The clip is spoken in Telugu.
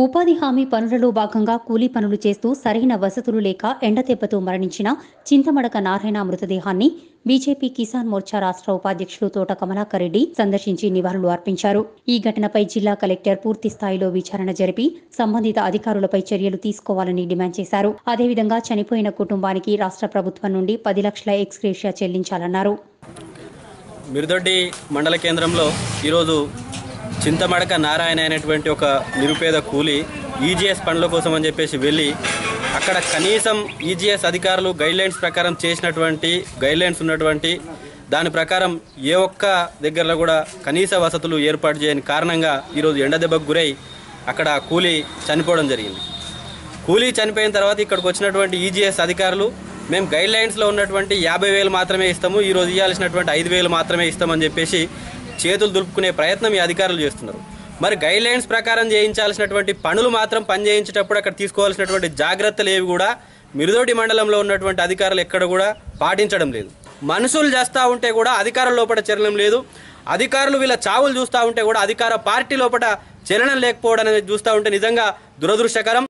ఉపాధి హామీ పనులలో భాగంగా కూలీ పనులు చేస్తూ సరైన వసతులు లేక ఎండదెబ్బతో మరణించిన చింతమడక నారాయణ మృతదేహాన్ని బీజేపీ కిసాన్ మోర్చా రాష్ట్ర ఉపాధ్యక్షులు తోట కమలాకర్ రెడ్డి సందర్శించి నివాళులు అర్పించారు ఈ ఘటనపై జిల్లా కలెక్టర్ పూర్తి స్థాయిలో విచారణ జరిపి సంబంధిత అధికారులపై చర్యలు తీసుకోవాలని డిమాండ్ చేశారు అదేవిధంగా చనిపోయిన కుటుంబానికి రాష్ట్ర ప్రభుత్వం నుండి పది లక్షల ఎక్స్గ్రేషియా చెల్లించాలన్నారు మిరుదొడ్డి మండల కేంద్రంలో ఈరోజు చింతమడక నారాయణ అనేటువంటి ఒక నిరుపేద కూలి ఈజీఎస్ పనుల కోసం అని చెప్పేసి వెళ్ళి అక్కడ కనీసం ఈజీఎస్ అధికారులు గైడ్లైన్స్ ప్రకారం చేసినటువంటి గైడ్లైన్స్ ఉన్నటువంటి దాని ప్రకారం ఏ ఒక్క దగ్గరలో కూడా కనీస వసతులు ఏర్పాటు చేయని కారణంగా ఈరోజు ఎండ దెబ్బకు గురై అక్కడ కూలి చనిపోవడం జరిగింది కూలీ చనిపోయిన తర్వాత ఇక్కడికి వచ్చినటువంటి ఈజీఎస్ అధికారులు మేము గైడ్ లైన్స్లో ఉన్నటువంటి యాభై వేలు మాత్రమే ఇస్తాము ఈరోజు ఇవ్వాల్సినటువంటి ఐదు వేలు మాత్రమే ఇస్తామని చెప్పేసి చేతులు దులుపుకునే ప్రయత్నం ఈ అధికారులు చేస్తున్నారు మరి గైడ్ లైన్స్ ప్రకారం చేయించాల్సినటువంటి పనులు మాత్రం పని చేయించేటప్పుడు అక్కడ తీసుకోవాల్సినటువంటి జాగ్రత్తలు ఏవి కూడా మిరుదోటి మండలంలో ఉన్నటువంటి అధికారులు ఎక్కడ కూడా పాటించడం లేదు మనుషులు చేస్తూ ఉంటే కూడా అధికారుల లోపల చలనం లేదు అధికారులు వీళ్ళ చావులు చూస్తూ ఉంటే కూడా అధికార పార్టీ లోపల చలనం లేకపోవడం అనేది చూస్తూ ఉంటే నిజంగా దురదృష్టకరం